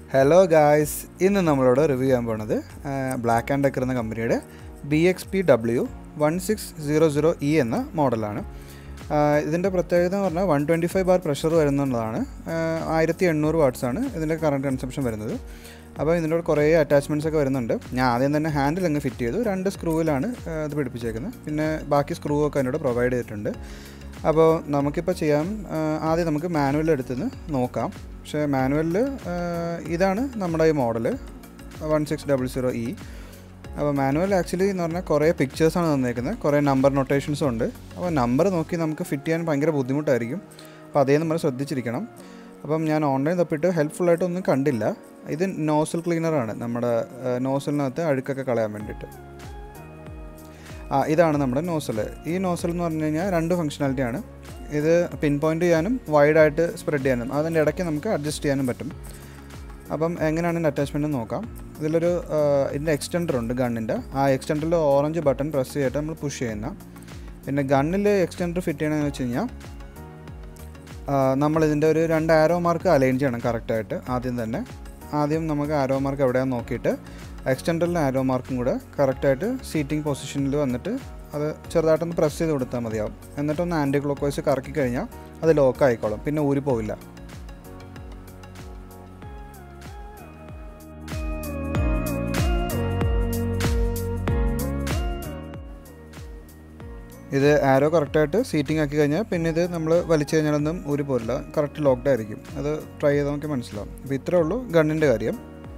hello guys ഇന്ന് നമ്മളോട് review ചെയ്യാൻ പോണത് ബ്ലാക്ക് ആൻഡ് ഡെക്കർ എന്ന കമ്പനിയുടെ B X P W one six zero zero E എന്ന മോഡലാണ് ഇതിൻ്റെ പ്രത്യേകത എന്ന് പറഞ്ഞാൽ one twenty five bar pressure വരുന്നതാണ് ആയിരത്തി എണ്ണൂറ് വാട്ട്സാണ് ഇതിൻ്റെ കറണ്ട് കൺസംഷൻ വരുന്നത് അപ്പോൾ ഇതിൻ്റെ കൂടെ കുറേ അറ്റാച്ച്മെൻറ്റ്സ് ഒക്കെ വരുന്നുണ്ട് ഞാൻ ആദ്യം തന്നെ ഹാൻഡിൽ അങ്ങ് ഫിറ്റ് ചെയ്തു രണ്ട് സ്ക്രൂവിലാണ് ഇത് പിടിപ്പിച്ചേക്കുന്നത് പിന്നെ ബാക്കി സ്ക്രൂ ഒക്കെ അതിനോട് പ്രൊവൈഡ് ചെയ്തിട്ടുണ്ട് അപ്പോൾ നമുക്കിപ്പോൾ ചെയ്യാം ആദ്യം നമുക്ക് മാനുവൽ എടുത്തുനിന്ന് നോക്കാം പക്ഷേ മാനുവലിൽ ഇതാണ് നമ്മുടെ ഈ model one six double zero E അപ്പോൾ മാനുവൽ ആക്ച്വലി എന്ന് പറഞ്ഞാൽ കുറേ പിക്ചേഴ്സാണ് തന്നേക്കുന്നത് കുറേ നമ്പർ നൊട്ടേഷൻസും ഉണ്ട് അപ്പോൾ നമ്പർ നോക്കി നമുക്ക് ഫിറ്റ് ചെയ്യാൻ ഭയങ്കര ബുദ്ധിമുട്ടായിരിക്കും അപ്പോൾ അതേ നമ്മൾ ശ്രദ്ധിച്ചിരിക്കണം അപ്പം ഞാൻ ഓൺലൈൻ തപ്പിയിട്ട് ഹെൽപ്ഫുള്ളായിട്ടൊന്നും കണ്ടില്ല ഇത് നോസൽ ക്ലീനറാണ് നമ്മുടെ നോസലിനകത്ത് അഴുക്കൊക്കെ കളയാൻ വേണ്ടിയിട്ട് ആ ഇതാണ് നമ്മുടെ നോസൽ ഈ നോസൽ എന്ന് പറഞ്ഞു കഴിഞ്ഞാൽ രണ്ട് ഫംഗ്ഷനാലിറ്റിയാണ് ഇത് പിൻ പോയിൻ്റ് ചെയ്യാനും വൈഡായിട്ട് സ്പ്രെഡ് ചെയ്യാനും അതിൻ്റെ ഇടയ്ക്ക് നമുക്ക് അഡ്ജസ്റ്റ് ചെയ്യാനും പറ്റും അപ്പം എങ്ങനെയാണ് ഇതിൻ്റെ അറ്റാച്ച്മെൻറ്റ് നോക്കാം ഇതിലൊരു ഇതിൻ്റെ എക്സ്റ്റൻഡർ ഉണ്ട് ഗണ്ണിൻ്റെ ആ എക്സ്റ്റൻഡറിൽ ഓറഞ്ച് ബട്ടൺ പ്രസ് ചെയ്തിട്ട് നമ്മൾ പുഷ് ചെയ്യുന്ന പിന്നെ ഗണ്ണിൽ എക്സ്റ്റൻഡർ ഫിറ്റ് ചെയ്യണമെന്ന് വെച്ച് കഴിഞ്ഞാൽ നമ്മൾ ഇതിൻ്റെ ഒരു രണ്ട് ആരോ മാർക്ക് അലൈൻ ചെയ്യണം കറക്റ്റായിട്ട് ആദ്യം തന്നെ ആദ്യം നമുക്ക് ആരോ മാർക്ക് എവിടെയാണെന്ന് നോക്കിയിട്ട് എക്സ്റ്റൻഡറിലെ ആരോ മാർക്കും കൂടെ കറക്റ്റായിട്ട് സീറ്റിംഗ് പൊസിഷനിൽ വന്നിട്ട് അത് ചെറുതായിട്ടൊന്ന് പ്രസ് ചെയ്ത് കൊടുത്താൽ മതിയാവും എന്നിട്ടൊന്ന് ആൻറ്റി ക്ലോക്ക് വൈസ് കറക്കി കഴിഞ്ഞാൽ അത് ലോക്ക് ആയിക്കോളും പിന്നെ ഊരി പോവില്ല ഇത് ആരോ കറക്റ്റായിട്ട് സീറ്റിംഗ് ആക്കി കഴിഞ്ഞാൽ പിന്നെ ഇത് നമ്മൾ വലിച്ചു കഴിഞ്ഞാലൊന്നും ഊരി പോരില്ല കറക്റ്റ് ലോക്ക്ഡ് ആയിരിക്കും അത് ട്രൈ ചെയ്താൽ നമുക്ക് മനസ്സിലാവും അപ്പോൾ ഇത്രേ ഉള്ളൂ ഗണ്ണിൻ്റെ കാര്യം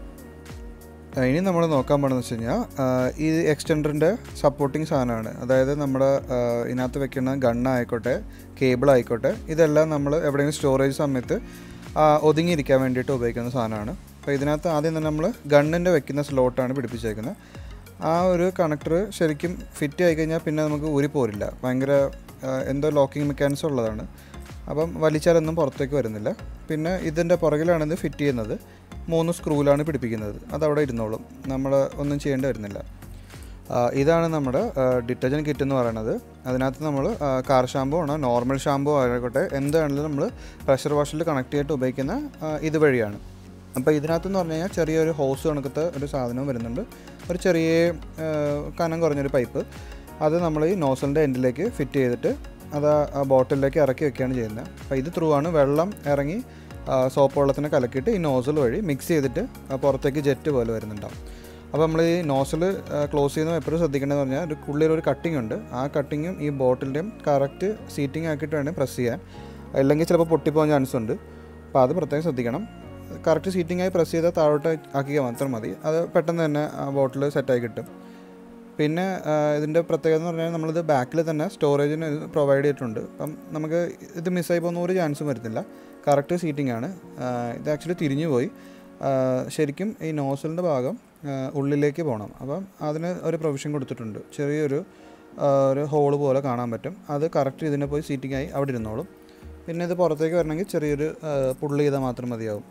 ഇനി നമ്മൾ നോക്കാൻ പോകണമെന്ന് വെച്ച് കഴിഞ്ഞാൽ ഈ എക്സ്റ്റൻഡറിൻ്റെ സപ്പോർട്ടിങ് സാധനമാണ് അതായത് നമ്മുടെ ഇതിനകത്ത് വെക്കുന്ന ഗണ്ണായിക്കോട്ടെ കേബിൾ ആയിക്കോട്ടെ ഇതെല്ലാം നമ്മൾ എവിടെയെങ്കിലും സ്റ്റോറേജ് സമയത്ത് ഒതുങ്ങിയിരിക്കാൻ വേണ്ടിയിട്ട് ഉപയോഗിക്കുന്ന സാധനമാണ് അപ്പോൾ ഇതിനകത്ത് ആദ്യം തന്നെ നമ്മൾ ഗണ്ണിൻ്റെ വെക്കുന്ന സ്ലോട്ടാണ് പിടിപ്പിച്ചേക്കുന്നത് ആ ഒരു കണക്ടർ ശരിക്കും ഫിറ്റ് ആയി കഴിഞ്ഞാൽ പിന്നെ നമുക്ക് ഊരി പോരില്ല ഭയങ്കര എന്തോ ലോക്കിംഗ് മെക്കാനിസം ഉള്ളതാണ് അപ്പം വലിച്ചാലൊന്നും പുറത്തേക്ക് വരുന്നില്ല പിന്നെ ഇതിൻ്റെ പുറകിലാണ് ഇത് ഫിറ്റ് ചെയ്യുന്നത് മൂന്ന് സ്ക്രൂവിലാണ് പിടിപ്പിക്കുന്നത് അതവിടെ ഇരുന്നോളും നമ്മൾ ഒന്നും ചെയ്യേണ്ടി വരുന്നില്ല ഇതാണ് നമ്മുടെ ഡിറ്റർജൻറ്റ് കിറ്റ് എന്ന് പറയുന്നത് അതിനകത്ത് നമ്മൾ കാർ ഷാമ്പു ആണോ നോർമൽ ഷാമ്പു ആയിക്കോട്ടെ എന്താണെങ്കിലും നമ്മൾ പ്രഷർ വാഷിൽ കണക്ട് ചെയ്തിട്ട് ഉപയോഗിക്കുന്ന ഇതുവഴിയാണ് അപ്പോൾ ഇതിനകത്തെന്ന് പറഞ്ഞു കഴിഞ്ഞാൽ ചെറിയൊരു ഹോസ് കണക്കത്തെ ഒരു സാധനം വരുന്നുണ്ട് ഒരു ചെറിയ കനം കുറഞ്ഞൊരു പൈപ്പ് അത് നമ്മൾ ഈ നോസലിൻ്റെ എൻഡിലേക്ക് ഫിറ്റ് ചെയ്തിട്ട് അത് ആ ബോട്ടിലേക്ക് ഇറക്കി വെക്കുകയാണ് ചെയ്യുന്നത് അപ്പോൾ ഇത് ത്രൂ ആണ് വെള്ളം ഇറങ്ങി സോപ്പ് വെള്ളത്തിന് കലക്കിയിട്ട് ഈ നോസൽ വഴി മിക്സ് ചെയ്തിട്ട് പുറത്തേക്ക് ജെറ്റ് പോലെ വരുന്നുണ്ടാവും അപ്പോൾ നമ്മൾ ഈ നോസൽ ക്ലോസ് ചെയ്യുന്ന എപ്പോഴും ശ്രദ്ധിക്കേണ്ടതെന്ന് പറഞ്ഞാൽ ഒരു ഉള്ളിൽ ഒരു കട്ടിംഗ് ഉണ്ട് ആ കട്ടിങ്ങും ഈ ബോട്ടിൻ്റെയും കറക്റ്റ് സീറ്റിംഗ് ആക്കിയിട്ട് വേണം പ്രസ് ചെയ്യാൻ അല്ലെങ്കിൽ ചിലപ്പോൾ പൊട്ടിപ്പോകാൻ ചാൻസ് ഉണ്ട് അപ്പോൾ അത് പ്രത്യേകം ശ്രദ്ധിക്കണം കറക്റ്റ് സീറ്റിംഗ് ആയി പ്രസ് ചെയ്താൽ താഴോട്ട് ആക്കിയാൽ മാത്രം മതി അത് പെട്ടെന്ന് തന്നെ ആ ബോട്ടിൽ സെറ്റായി കിട്ടും പിന്നെ ഇതിൻ്റെ പ്രത്യേകത എന്ന് പറഞ്ഞാൽ നമ്മളിത് ബാക്കിൽ തന്നെ സ്റ്റോറേജിന് പ്രൊവൈഡ് ചെയ്തിട്ടുണ്ട് അപ്പം നമുക്ക് ഇത് മിസ്സായി പോകുന്ന ഒരു ചാൻസും വരുന്നില്ല കറക്റ്റ് സീറ്റിംഗ് ആണ് ഇത് ആക്ച്വലി തിരിഞ്ഞു പോയി ശരിക്കും ഈ നോസലിൻ്റെ ഭാഗം ഉള്ളിലേക്ക് പോകണം അപ്പം അതിന് ഒരു പ്രൊവിഷൻ കൊടുത്തിട്ടുണ്ട് ചെറിയൊരു ഒരു ഹോള് പോലെ കാണാൻ പറ്റും അത് കറക്റ്റ് ഇതിനെ പോയി സീറ്റിംഗ് ആയി അവിടെ ഇരുന്നോളും പിന്നെ ഇത് പുറത്തേക്ക് വരണമെങ്കിൽ ചെറിയൊരു പുള്ളി ചെയ്താൽ മാത്രം മതിയാവും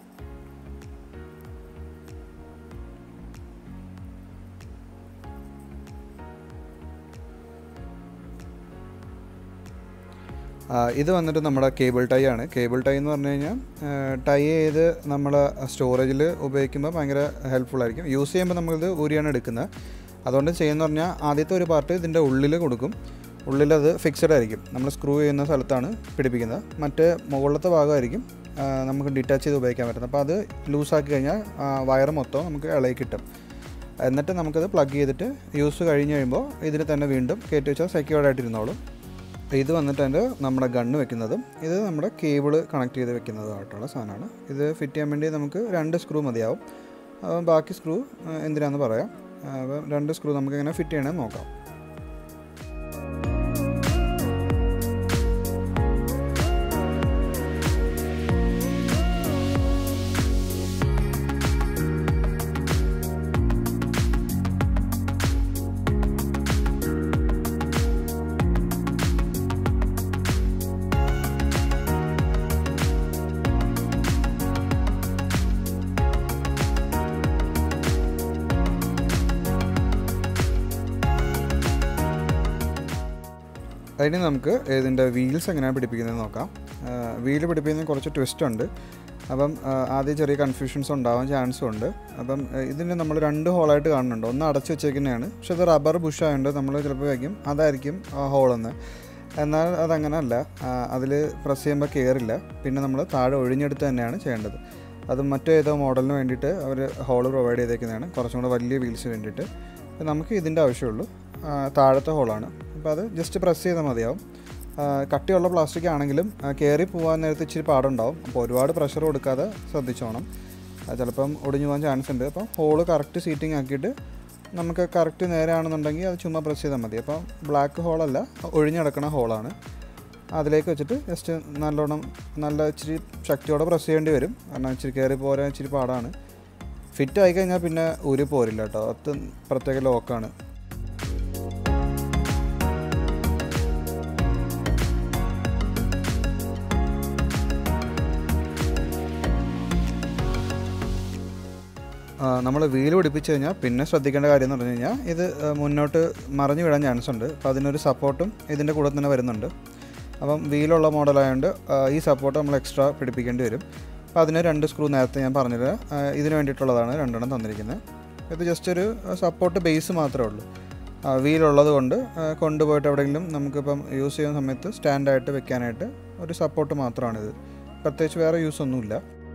ഇത് വന്നിട്ട് നമ്മുടെ കേബിൾ ടൈ ആണ് കേബിൾ ടൈ എന്ന് പറഞ്ഞു കഴിഞ്ഞാൽ ടൈ ചെയ്ത് നമ്മൾ സ്റ്റോറേജിൽ ഉപയോഗിക്കുമ്പോൾ ഭയങ്കര ഹെൽപ്ഫുൾ ആയിരിക്കും യൂസ് ചെയ്യുമ്പോൾ നമ്മളിത് ഊരിയാണ് എടുക്കുന്നത് അതുകൊണ്ട് ചെയ്യുന്ന പറഞ്ഞാൽ ആദ്യത്തെ ഒരു പാർട്ട് ഇതിൻ്റെ ഉള്ളിൽ കൊടുക്കും ഉള്ളിലത് ഫിക്സഡ് ആയിരിക്കും നമ്മൾ സ്ക്രൂ ചെയ്യുന്ന സ്ഥലത്താണ് പിടിപ്പിക്കുന്നത് മറ്റേ മുകളിലത്തെ ഭാഗമായിരിക്കും നമുക്ക് ഡിറ്റാച്ച് ചെയ്ത് ഉപയോഗിക്കാൻ പറ്റുന്നത് അപ്പോൾ അത് ലൂസാക്കി കഴിഞ്ഞാൽ വയർ മൊത്തം നമുക്ക് ഇളകി കിട്ടും എന്നിട്ട് നമുക്കത് പ്ലഗ് ചെയ്തിട്ട് യൂസ് കഴിഞ്ഞ് കഴിയുമ്പോൾ ഇതിന് തന്നെ വീണ്ടും കയറ്റി വെച്ചാൽ സെക്യൂർഡായിട്ട് ഇരുന്നോളും ഇത് വന്നിട്ട് അതിൻ്റെ നമ്മുടെ ഗണ്ണ് വെക്കുന്നതും ഇത് നമ്മുടെ കേബിൾ കണക്ട് ചെയ്ത് വെക്കുന്നതുമായിട്ടുള്ള സാധനമാണ് ഇത് ഫിറ്റ് ചെയ്യാൻ വേണ്ടി നമുക്ക് രണ്ട് സ്ക്രൂ മതിയാവും അപ്പം ബാക്കി സ്ക്രൂ എന്തിനാന്ന് പറയാം അപ്പം രണ്ട് സ്ക്രൂ നമുക്ക് എങ്ങനെ ഫിറ്റ് ചെയ്യണമെന്ന് നോക്കാം അതിന് നമുക്ക് ഇതിൻ്റെ വീൽസ് എങ്ങനെയാണ് പിടിപ്പിക്കുന്നത് നോക്കാം വീല് പിടിപ്പിക്കുന്നതിന് കുറച്ച് ട്വിസ്റ്റ് ഉണ്ട് അപ്പം ആ, ആദ്യം ചെറിയ കൺഫ്യൂഷൻസ് ഉണ്ടാവാൻ ചാൻസും ഉണ്ട് അപ്പം ആ, ഇതിന് നമ്മൾ രണ്ട് ഹോളായിട്ട് കാണുന്നുണ്ട് ഒന്ന് അടച്ചു വെച്ചേക്കുന്നതാണ് പക്ഷെ അത് റബ്ബർ ബുഷ് ആയതുകൊണ്ട് നമ്മൾ ചിലപ്പോൾ വയ്ക്കും അതായിരിക്കും ഹോളെന്ന് എന്നാൽ അതങ്ങനല്ല അതിൽ പ്രസ് ചെയ്യുമ്പോൾ കയറില്ല പിന്നെ നമ്മൾ താഴെ ഒഴിഞ്ഞെടുത്ത് തന്നെയാണ് ചെയ്യേണ്ടത് അത് മറ്റേതോ മോഡലിന് വേണ്ടിയിട്ട് അവർ ഹോൾ പ്രൊവൈഡ് ചെയ്തേക്കുന്നതാണ് കുറച്ചും കൂടെ വലിയ വീൽസിന് വേണ്ടിയിട്ട് അപ്പോൾ നമുക്ക് ഇതിൻ്റെ ആവശ്യമുള്ളൂ ആ, താഴത്തെ ഹോളാണ് അപ്പോൾ അത് ജസ്റ്റ് പ്രസ് ചെയ്താൽ മതിയാവും ആ, കട്ടിയുള്ള പ്ലാസ്റ്റിക് ആണെങ്കിലും കയറി പോകാൻ നേരത്തെ ഇച്ചിരി പാടുണ്ടാവും അപ്പോൾ ഒരുപാട് പ്രഷർ കൊടുക്കാതെ ശ്രദ്ധിച്ചോണം അത് ചിലപ്പം ഒടിഞ്ഞു പോകാൻ ചാൻസ് ഉണ്ട് അപ്പം ഹോള് കറക്റ്റ് സീറ്റിംഗ് ആക്കിയിട്ട് നമുക്ക് കറക്റ്റ് നേരെയാണെന്നുണ്ടെങ്കിൽ അത് ചുമ്മാ പ്രസ് ചെയ്താൽ മതി അപ്പം ബ്ലാക്ക് ഹോളല്ല ഒഴിഞ്ഞടക്കണ ഹോളാണ് അതിലേക്ക് വെച്ചിട്ട് ജസ്റ്റ് നല്ലോണം നല്ല ഇച്ചിരി ശക്തിയോടെ പ്രസ് ചെയ്യേണ്ടി വരും കാരണം ഇച്ചിരി കയറി പോരാൻ ഇച്ചിരി പാടാണ് ഫിറ്റ് ആയി കഴിഞ്ഞാൽ പിന്നെ ഊരി പോരില്ല കേട്ടോ അത് പ്രത്യേക ലോക്കാണ് നമ്മൾ വീല് പിടിപ്പിച്ച് കഴിഞ്ഞാൽ പിന്നെ ശ്രദ്ധിക്കേണ്ട കാര്യം എന്ന് പറഞ്ഞു കഴിഞ്ഞാൽ ഇത് ആ, മുന്നോട്ട് മറിഞ്ഞു വീഴാൻ ചാൻസ് ഉണ്ട് അപ്പോൾ അതിനൊരു സപ്പോർട്ടും ഇതിൻ്റെ കൂടെ തന്നെ വരുന്നുണ്ട് അപ്പം വീലുള്ള മോഡലായതുകൊണ്ട് ആ, ഈ സപ്പോർട്ട് നമ്മൾ എക്സ്ട്രാ പിടിപ്പിക്കേണ്ടി വരും അപ്പോൾ അതിന് രണ്ട് സ്ക്രൂ നേരത്തെ ഞാൻ പറഞ്ഞത് ആ, ഇതിന് വേണ്ടിയിട്ടുള്ളതാണ് രണ്ടെണ്ണം തന്നിരിക്കുന്നത് ഇത് ജസ്റ്റ് ഒരു സപ്പോർട്ട് ബേസ് മാത്രമേ ഉള്ളൂ വീലുള്ളത് കൊണ്ട് ആ, കൊണ്ടുപോയിട്ട് എവിടെയെങ്കിലും നമുക്കിപ്പം യൂസ് ചെയ്യുന്ന സമയത്ത് സ്റ്റാൻഡായിട്ട് വെക്കാനായിട്ട് ഒരു സപ്പോർട്ട് മാത്രമാണിത് പ്രത്യേകിച്ച് വേറെ യൂസ് ഒന്നുമില്ല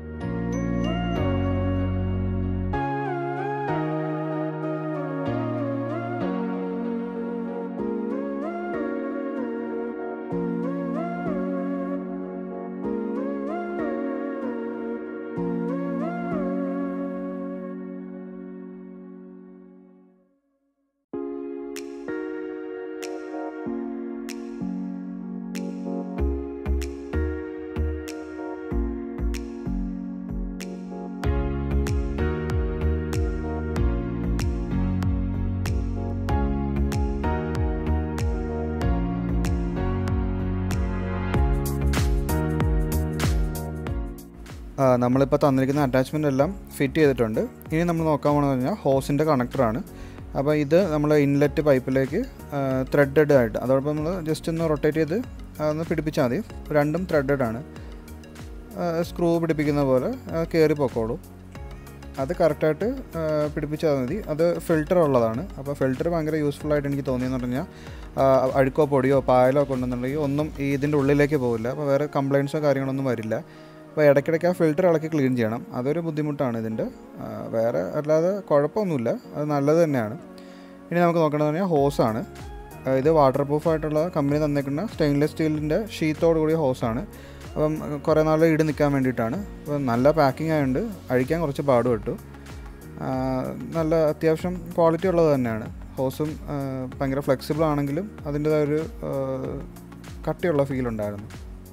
ആ, നമ്മളിപ്പോൾ തന്നിരിക്കുന്ന അറ്റാച്ച്മെൻ്റ് എല്ലാം ഫിറ്റ് ചെയ്തിട്ടുണ്ട് ഇനി നമ്മൾ നോക്കാൻ പോകുന്നത് കഴിഞ്ഞാൽ ഹോസിൻ്റെ കണക്ടറാണ് അപ്പോൾ ഇത് നമ്മൾ ഇൻലെറ്റ് പൈപ്പിലേക്ക് ത്രെഡഡ് ആയിട്ട് അതോടൊപ്പം നമ്മൾ ജസ്റ്റ് ഒന്ന് റൊട്ടേറ്റ് ചെയ്ത് ഒന്ന് പിടിപ്പിച്ചാൽ മതി രണ്ടും ത്രെഡഡ് ആണ് സ്ക്രൂ പിടിപ്പിക്കുന്ന പോലെ കയറി പൊക്കോളൂ അത് കറക്റ്റായിട്ട് പിടിപ്പിച്ചാൽ മതി അത് ഫിൽറ്റർ ഉള്ളതാണ് അപ്പോൾ ഫിൽറ്റർ ഭയങ്കര യൂസ്ഫുൾ ആയിട്ട് എനിക്ക് തോന്നിയെന്ന് പറഞ്ഞാൽ ആ, അഴുക്കോ പൊടിയോ പായലോ ഒക്കെ ഉണ്ടെന്നുണ്ടെങ്കിൽ ഒന്നും ഈ ഇതിൻ്റെ ഉള്ളിലേക്ക് പോകില്ല അപ്പോൾ വേറെ കംപ്ലയിൻസോ കാര്യങ്ങളൊന്നും വരില്ല അപ്പോൾ ഇടയ്ക്കിടയ്ക്ക് ആ ഫിൽറ്റർ ഇളക്കി ക്ലീൻ ചെയ്യണം അതൊരു ബുദ്ധിമുട്ടാണ് ഇതിൻ്റെ ആ, വേറെ അല്ലാതെ കുഴപ്പമൊന്നുമില്ല അത് നല്ലത് തന്നെയാണ് ഇനി നമുക്ക് നോക്കണമെന്ന് പറഞ്ഞാൽ ഹോസാണ് ആ, ഇത് വാട്ടർ പ്രൂഫ് ആയിട്ടുള്ള കമ്പനി തന്നേക്കുന്ന സ്റ്റെയിൻലെസ് സ്റ്റീലിൻ്റെ ഷീത്തോട് കൂടിയ ഹോസാണ് അപ്പം കുറേ നാൾ ഈട് നിൽക്കാൻ വേണ്ടിയിട്ടാണ് അപ്പം നല്ല പാക്കിംഗ് ആയതുകൊണ്ട് അഴിക്കാൻ കുറച്ച് പാടുപെട്ടു ആ, നല്ല അത്യാവശ്യം ക്വാളിറ്റി ഉള്ളത് തന്നെയാണ് ഹോസും ആ, ഭയങ്കര ഫ്ലെക്സിബിൾ ആണെങ്കിലും അതിൻ്റെതായൊരു ആ, കട്ടിയുള്ള ഫീൽ ഉണ്ടായിരുന്നു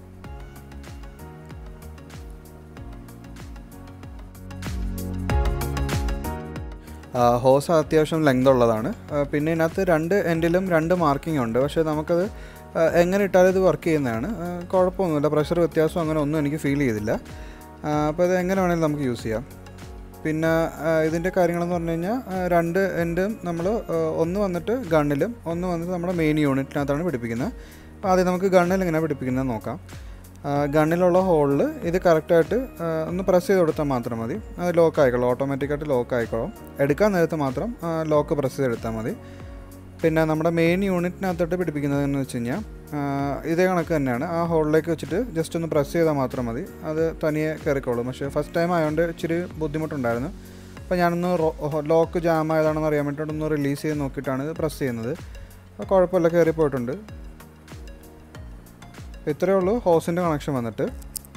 ആ, ഹോസ് അത്യാവശ്യം ലെങ്ത് ഉള്ളതാണ് ആ, പിന്നെ ഇതിനകത്ത് രണ്ട് എൻഡിലും രണ്ട് മാർക്കിംഗ് ഉണ്ട് പക്ഷേ നമുക്കത് ആ, എങ്ങനെ ഇട്ടാലും ഇത് വർക്ക് ചെയ്യുന്നതാണ് ആ, കുഴപ്പമൊന്നുമില്ല പ്രഷർ വ്യത്യാസം അങ്ങനെ ഒന്നും എനിക്ക് ഫീൽ ചെയ്തില്ല ആ, അപ്പോൾ ഇത് എങ്ങനെ വേണമെങ്കിലും നമുക്ക് യൂസ് ചെയ്യാം പിന്നെ ആ, ഇതിൻ്റെ കാര്യങ്ങളെന്ന് പറഞ്ഞു കഴിഞ്ഞാൽ ആ, രണ്ട് എൻഡും നമ്മൾ ഒന്ന് വന്നിട്ട് ഗണ്ണിലും ഒന്ന് വന്നിട്ട് നമ്മുടെ മെയിൻ യൂണിറ്റിനകത്താണ് പിടിപ്പിക്കുന്നത് അപ്പോൾ ആദ്യം നമുക്ക് ഗണ്ണിൽ എങ്ങനെയാണ് പിടിപ്പിക്കുന്നത് നോക്കാം ആ, ഗണ്ണിലുള്ള ഹോളിൽ ഇത് കറക്റ്റായിട്ട് ഒന്ന് പ്രസ് ചെയ്ത് കൊടുത്താൽ മാത്രം മതി അത് ലോക്ക് ആയിക്കോളും ഓട്ടോമാറ്റിക്കായിട്ട് ലോക്ക് ആയിക്കോളും എടുക്കാൻ നേരത്ത് മാത്രം ലോക്ക് പ്രസ് ചെയ്തെടുത്താൽ മതി പിന്നെ നമ്മുടെ മെയിൻ യൂണിറ്റിനകത്തോട്ട് പിടിപ്പിക്കുന്നതെന്ന് വെച്ച് കഴിഞ്ഞാൽ ആ, ഇതേ കണക്ക് തന്നെയാണ് ആ ഹോളിലേക്ക് വെച്ചിട്ട് ജസ്റ്റ് ഒന്ന് പ്രസ് ചെയ്താൽ മാത്രം മതി അത് തനിയെ കയറിക്കോളും പക്ഷേ ഫസ്റ്റ് ടൈം ആയതുകൊണ്ട് ഇച്ചിരി ബുദ്ധിമുട്ടുണ്ടായിരുന്നു അപ്പോൾ ഞാനൊന്ന് ലോക്ക് ജാം ആയതാണെന്ന് അറിയാൻ വേണ്ടിയിട്ട് ഒന്ന് റിലീസ് ചെയ്ത് നോക്കിയിട്ടാണ് ഇത് പ്രസ് ചെയ്യുന്നത് അപ്പോൾ കുഴപ്പമില്ല കയറി പോയിട്ടുണ്ട് ഇത്രയേ ഉള്ളൂ ഹോസിൻ്റെ കണക്ഷൻ വന്നിട്ട്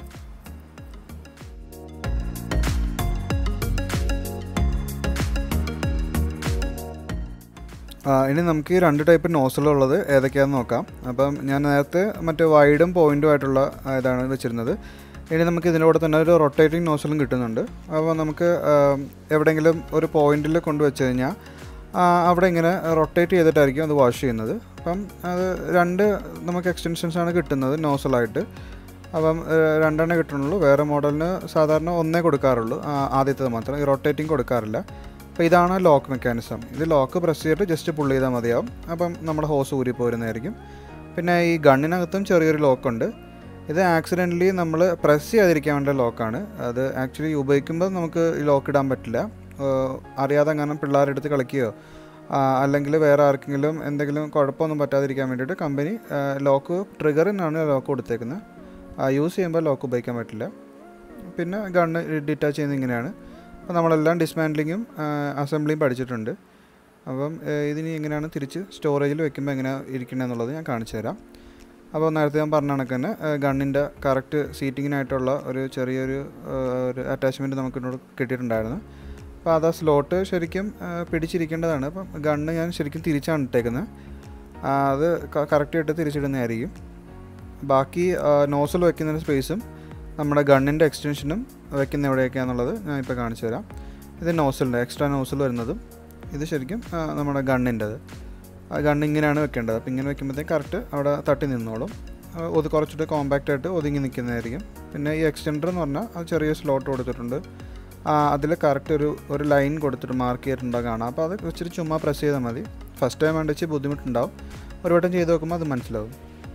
ആ, ഇനി നമുക്ക് ഈ രണ്ട് ടൈപ്പ് നോസലുള്ളത് ഏതൊക്കെയാണെന്ന് നോക്കാം അപ്പം ഞാൻ നേരത്തെ മറ്റേ വൈഡും പോയിൻറ്റും ആയിട്ടുള്ള ആ, ഇതാണ് വെച്ചിരുന്നത് ഇനി നമുക്ക് ഇതിൻ്റെ കൂടെ തന്നെ ഒരു റൊട്ടേറ്റിംഗ് നോസലും കിട്ടുന്നുണ്ട് അപ്പോൾ നമുക്ക് ആ, എവിടെയെങ്കിലും ഒരു പോയിന്റിൽ കൊണ്ടുവച്ച് കഴിഞ്ഞാൽ ആ, അവിടെ ഇങ്ങനെ റൊട്ടേറ്റ് ചെയ്തിട്ടായിരിക്കും അത് വാഷ് ചെയ്യുന്നത് അപ്പം അത് രണ്ട് നമുക്ക് എക്സ്റ്റൻഷൻസ് ആണ് കിട്ടുന്നത് നോസലായിട്ട് അപ്പം ഏഹ്, രണ്ടെണ്ണേ കിട്ടുന്നുള്ളൂ വേറെ മോഡലിന് സാധാരണ ഒന്നേ കൊടുക്കാറുള്ളൂ ആ, ആദ്യത്തേത് മാത്രം ഈ റൊട്ടേറ്റിംഗ് കൊടുക്കാറില്ല അപ്പോൾ ഇതാണ് ലോക്ക് മെക്കാനിസം ഇത് ലോക്ക് പ്രസ് ചെയ്തിട്ട് ജസ്റ്റ് പുള്ള് ചെയ്താൽ മതിയാവും അപ്പം നമ്മുടെ ഹോസ് ഊരി പോരുന്നതായിരിക്കും പിന്നെ ഈ ഗണ്ണിനകത്തും ചെറിയൊരു ലോക്കുണ്ട് ഇത് ആക്സിഡൻ്റലി നമ്മൾ പ്രസ് ചെയ്യാതിരിക്കാൻ വേണ്ട ലോക്കാണ് അത് ആക്ച്വലി ഉപയോഗിക്കുമ്പോൾ നമുക്ക് ഈ ലോക്ക് ഇടാൻ പറ്റില്ല ഏഹ് അറിയാതെ അങ്ങനെ പിള്ളേരെടുത്ത് കളിക്കുകയോ ആ, അല്ലെങ്കിൽ വേറെ ആർക്കെങ്കിലും എന്തെങ്കിലും കുഴപ്പമൊന്നും പറ്റാതിരിക്കാൻ വേണ്ടിയിട്ട് കമ്പനി ലോക്ക് ട്രിഗറിനാണ് ലോക്ക് കൊടുത്തേക്കുന്നത് യൂസ് ചെയ്യുമ്പോൾ ലോക്ക് ഉപയോഗിക്കാൻ പറ്റില്ല പിന്നെ ഗണ്ണ് ഡിറ്റാച്ച് ചെയ്യുന്നത് ഇങ്ങനെയാണ് അപ്പോൾ നമ്മളെല്ലാം ഡിസ്മാൻഡ്ലിങ്ങും അസംബ്ലിയും പഠിച്ചിട്ടുണ്ട് അപ്പം ഏഹ് ഇതിനി എങ്ങനെയാണ് തിരിച്ച് സ്റ്റോറേജിൽ വെക്കുമ്പോൾ എങ്ങനെയാണ് ഇരിക്കണമെന്നുള്ളത് ഞാൻ കാണിച്ചു തരാം അപ്പോൾ നേരത്തെ ഞാൻ പറഞ്ഞ കണക്ക് തന്നെ ഗണ്ണിൻ്റെ കറക്റ്റ് സീറ്റിങ്ങിനായിട്ടുള്ള ഒരു ചെറിയൊരു ഏഹ് ഒരു അറ്റാച്ച്മെൻറ്റ് നമുക്ക് ഇന്നോട് കിട്ടിയിട്ടുണ്ടായിരുന്നു അപ്പോൾ അത് ആ സ്ലോട്ട് ശരിക്കും ഏഹ് പിടിച്ചിരിക്കേണ്ടതാണ് അപ്പം ഗണ്ണ് ഞാൻ ശരിക്കും തിരിച്ചാണ് ഇട്ടേക്കുന്നത് ആ, അത് കറക്റ്റായിട്ട് തിരിച്ചിടുന്നതായിരിക്കും ബാക്കി നോസൽ വെക്കുന്ന സ്പേസും നമ്മുടെ ഗണ്ണിൻ്റെ എക്സ്റ്റൻഷനും വെക്കുന്ന എവിടെയൊക്കെയാണെന്നുള്ളത് ഞാൻ ഇപ്പോൾ കാണിച്ചു തരാം ഇത് നോസലിൻ്റെ എക്സ്ട്രാ നോസൽ വരുന്നതും ഇത് ശരിക്കും ആ, നമ്മുടെ ഗണ്ണിൻ്റെത് ആ ഗണ്ണ് ഇങ്ങനെയാണ് വെക്കേണ്ടത് അപ്പോൾ ഇങ്ങനെ വെക്കുമ്പോഴത്തേക്ക് കറക്റ്റ് അവിടെ തട്ടി നിന്നോളും ആ, ഒതു കുറച്ചുകൂടി കോമ്പാക്റ്റ് ആയിട്ട് ഒതുങ്ങി നിൽക്കുന്നതായിരിക്കും പിന്നെ ഈ എക്സ്റ്റൻഡർ എന്ന് പറഞ്ഞാൽ അത് ചെറിയ സ്ലോട്ട് കൊടുത്തിട്ടുണ്ട് അതിൽ കറക്റ്റ് ഒരു ഒരു ലൈൻ കൊടുത്തിട്ട് മാർക്ക് ചെയ്തിട്ടുണ്ടാകും കാണാം അപ്പോൾ അത് ഇച്ചിരി ചുമ്മാ പ്രസ് ചെയ്താൽ മതി ഫസ്റ്റ് ടൈം വേണ്ട ഇച്ചിരി ബുദ്ധിമുട്ടുണ്ടാവും ഒരു വട്ടം ചെയ്ത് നോക്കുമ്പോൾ അത് മനസ്സിലാവും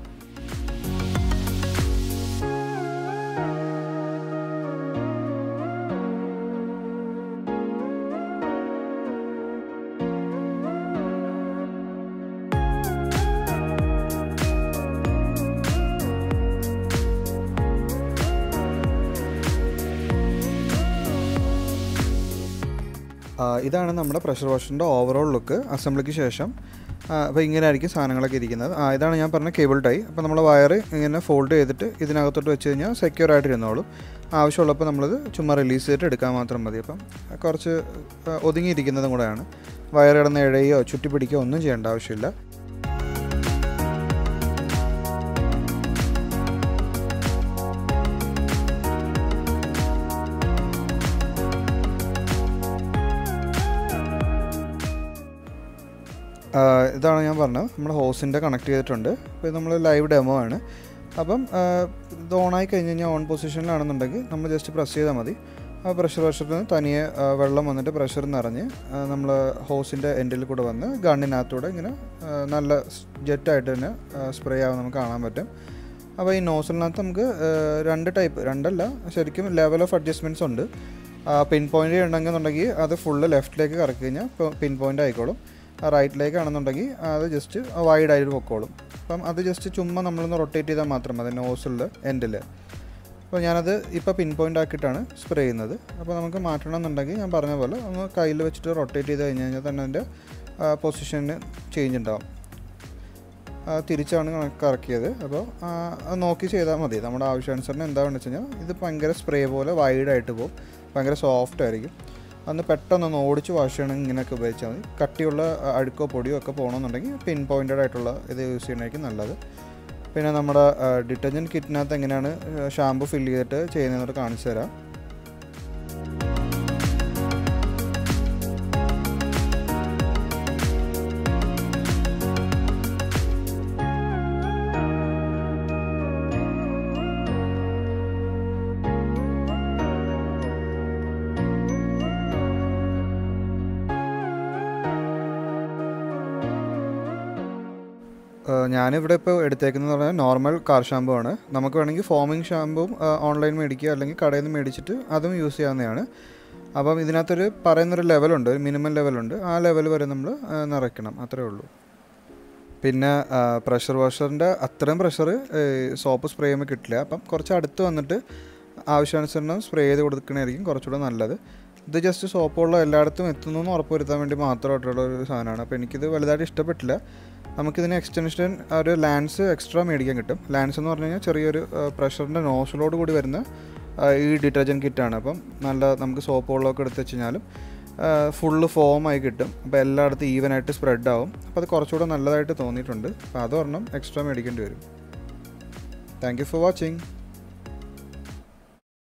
ആ, ഇതാണ് നമ്മുടെ പ്രഷർ വാഷറിൻ്റെ ഓവറോൾ ലുക്ക് അസംബ്ലിക്ക് ശേഷം അപ്പോൾ ഇങ്ങനെ ആയിരിക്കും സാധനങ്ങളൊക്കെ ഇരിക്കുന്നത് ആ ഇതാണ് ഞാൻ പറഞ്ഞ കേബിൾ ടൈ അപ്പോൾ നമ്മൾ വയർ ഇങ്ങനെ ഫോൾഡ് ചെയ്തിട്ട് ഇതിനകത്തോട്ട് വെച്ച് കഴിഞ്ഞാൽ സെക്യൂർ ആയിട്ട് ഇരുന്നോളും ആവശ്യമുള്ളപ്പോൾ നമ്മളിത് ചുമ്മാ റിലീസ് ചെയ്തിട്ട് എടുക്കാൻ മാത്രം മതി അപ്പം കുറച്ച് ആ, ഒതുങ്ങിയിരിക്കുന്നതും കൂടെയാണ് വയർ കിടന്ന് ഇഴയോ ചുറ്റി പിടിക്കുകയോ ഒന്നും ചെയ്യേണ്ട ആവശ്യമില്ല ആ, ഇതാണ് ഞാൻ പറഞ്ഞത് നമ്മൾ ഹോസിൻ്റെ കണക്ട് ചെയ്തിട്ടുണ്ട് അപ്പോൾ ഇത് നമ്മൾ ലൈവ് ഡെമോ ആണ് അപ്പം ആ, ഇത് ഓണായി കഴിഞ്ഞ് കഴിഞ്ഞാൽ ഓൺ പൊസിഷനിലാണെന്നുണ്ടെങ്കിൽ നമ്മൾ ജസ്റ്റ് പ്രസ് ചെയ്താൽ മതി ആ പ്രഷർ വാഷറിൽ നിന്ന് തനിയെ ആ, വെള്ളം വന്നിട്ട് പ്രഷർ നിറഞ്ഞ് നമ്മൾ ഹോസിൻ്റെ എൻഡിൽ കൂടെ വന്ന് ഗണ്ണിനകത്തൂടെ ഇങ്ങനെ ആ, നല്ല ജെറ്റായിട്ട് തന്നെ സ്പ്രേ ആവും നമുക്ക് കാണാൻ പറ്റും അപ്പോൾ ഈ നോസലിനകത്ത് നമുക്ക് ആ, രണ്ട് ടൈപ്പ് രണ്ടല്ല ശരിക്കും ലെവൽ ഓഫ് അഡ്ജസ്റ്റ്മെൻറ്റ്സ് ഉണ്ട് പിൻ പോയിൻ്റ് ഉണ്ടെന്നുണ്ടെങ്കിൽ അത് ഫുള്ള് ലെഫ്റ്റിലേക്ക് കറക്കി കഴിഞ്ഞാൽ പിൻ പോയിൻ്റ് ആയിക്കോളും റൈറ്റിലേക്ക് ആണെന്നുണ്ടെങ്കിൽ അത് ജസ്റ്റ് വൈഡ് ആയിട്ട് പൊക്കോളും അപ്പം അത് ജസ്റ്റ് ചുമ്മാ നമ്മളൊന്ന് റൊട്ടേറ്റ് ചെയ്താൽ മാത്രം മതി നോസിലിൽ എൻഡിൽ അപ്പോൾ ഞാനത് ഇപ്പോൾ പിൻ പോയിൻ്റ് ആക്കിയിട്ടാണ് സ്പ്രേ ചെയ്യുന്നത് അപ്പോൾ നമുക്ക് മാറ്റണം എന്നുണ്ടെങ്കിൽ ഞാൻ പറഞ്ഞ പോലെ ഒന്ന് കയ്യിൽ വെച്ചിട്ട് റൊട്ടേറ്റ് ചെയ്ത് കഴിഞ്ഞ് കഴിഞ്ഞാൽ തന്നെ അതിൻ്റെ പൊസിഷന് ചേഞ്ച് ഉണ്ടാവും ആ, തിരിച്ചാണ് കണ- കറക്കിയത് അപ്പോൾ ആ, അത് നോക്കി ചെയ്താൽ മതി നമ്മുടെ ആവശ്യാനുസരണം എന്താണെന്ന് വെച്ച് കഴിഞ്ഞാൽ ഇത് ഭയങ്കര സ്പ്രേ പോലെ വൈഡായിട്ട് പോകും ഭയങ്കര സോഫ്റ്റ് ആയിരിക്കും അന്ന് പെട്ടെന്നൊന്ന് ഓടിച്ച് വാഷ് ചെയ്യണമെങ്കിൽ ഇങ്ങനെയൊക്കെ ഉപയോഗിച്ചാൽ മതി കട്ടിയുള്ള ആ, അഴുക്കോ പൊടിയോ ഒക്കെ പോകണമെന്നുണ്ടെങ്കിൽ പിൻ പോയിൻറ്റഡ് ആയിട്ടുള്ള ഇത് യൂസ് ചെയ്യണമായിരിക്കും നല്ലത് പിന്നെ നമ്മുടെ ഡിറ്റർജൻറ്റ് കിറ്റിനകത്ത് എങ്ങനെയാണ് ഷാമ്പു ഫില്ല് ചെയ്തിട്ട് ചെയ്യുന്നതെന്നോട് കാണിച്ചു തരാം ഏഹ് ഞാനിവിടെ ഇപ്പോൾ എടുത്തേക്കുന്നത് പറഞ്ഞാൽ നോർമൽ കാർ ഷാമ്പു ആണ് നമുക്ക് വേണമെങ്കിൽ ഫോമിങ് ഷാമ്പും ഓൺലൈൻ മേടിക്കുക അല്ലെങ്കിൽ കടയിൽ നിന്ന് മേടിച്ചിട്ട് അതും യൂസ് ചെയ്യാവുന്നതാണ് അപ്പം ഇതിനകത്തൊരു പറയുന്നൊരു ലെവലുണ്ട് ഒരു മിനിമം ലെവലുണ്ട് ആ ലെവൽ വരെ നമ്മൾ നിറയ്ക്കണം അത്രേ ഉള്ളൂ പിന്നെ പ്രഷർ വാഷറിൻ്റെ അത്രയും പ്രഷർ സോപ്പ് സ്പ്രേ ചെയ്യുമ്പോൾ കിട്ടില്ല അപ്പം കുറച്ച് അടുത്ത് വന്നിട്ട് ആവശ്യാനുസരണം സ്പ്രേ ചെയ്ത് കൊടുക്കണമായിരിക്കും കുറച്ചുകൂടെ നല്ലത് ഇത് ജസ്റ്റ് സോപ്പുള്ള എല്ലായിടത്തും എത്തുന്നു എന്ന് ഉറപ്പ് വരുത്താൻ വേണ്ടി മാത്രമായിട്ടുള്ള ഒരു സാധനമാണ് അപ്പോൾ എനിക്കിത് വലുതായിട്ട് ഇഷ്ടപ്പെട്ടില്ല നമുക്കിതിന് എക്സ്റ്റൻഷൻ ഒരു ലാൻസ് എക്സ്ട്രാ മേടിക്കാൻ കിട്ടും ലാൻസ് എന്ന് പറഞ്ഞു കഴിഞ്ഞാൽ ചെറിയൊരു പ്രഷറിൻ്റെ നോസിലോട് കൂടി വരുന്ന ആ, ഈ ഡിറ്റർജൻറ്റ് കിറ്റാണ് അപ്പം നല്ല നമുക്ക് സോപ്പ് വെള്ളമൊക്കെ എടുത്ത് വെച്ച് കഴിഞ്ഞാലും ഫുള്ള് ഫോമായി കിട്ടും അപ്പോൾ എല്ലായിടത്തും ഈവനായിട്ട് സ്പ്രെഡ് ആവും അപ്പോൾ അത് കുറച്ചുകൂടെ നല്ലതായിട്ട് തോന്നിയിട്ടുണ്ട് അപ്പോൾ അത് ഒരെണ്ണം എക്സ്ട്രാ മേടിക്കേണ്ടി വരും താങ്ക് യു ഫോർ വാച്ചിങ്